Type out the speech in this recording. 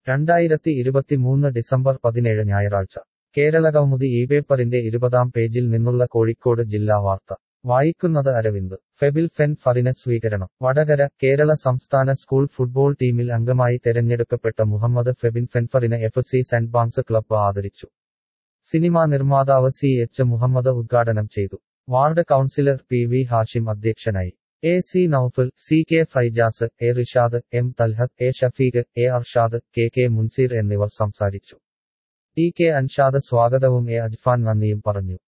രണ്ടായിരത്തി ഇരുപത്തിമൂന്ന് ഡിസംബർ പതിനേഴ് ഞായറാഴ്ച കേരളകൗമുദി ഈ പേപ്പറിന്റെ ഇരുപതാം പേജിൽ നിന്നുള്ള കോഴിക്കോട് ജില്ലാ വാർത്ത വായിക്കുന്നത് അരവിന്ദ് ഫെബിൽ ഫെൻ ഫറിന് സ്വീകരണം വടകര കേരള സംസ്ഥാന സ്കൂൾ ഫുട്ബോൾ ടീമിൽ അംഗമായി തെരഞ്ഞെടുക്കപ്പെട്ട മുഹമ്മദ് ഫെബിൻ ഫെൻഫറിനെ എഫ് സി സെന്റ് ബാങ്സ് ക്ലബ്ബ് ആദരിച്ചു സിനിമാ നിർമ്മാതാവ് സി എച്ച് മുഹമ്മദ് ഉദ്ഘാടനം ചെയ്തു ward councillor P V Hashim അധ്യക്ഷനായി A C Naufal C K Faijas A Rishad M Talhath A Shafeeq A Arshad K K Munseer എന്നിവർ സംസാരിച്ചു ടി കെ അൻഷാദ് സ്വാഗതവും എ അജ്ഫാൻ നന്ദിയും പറഞ്ഞു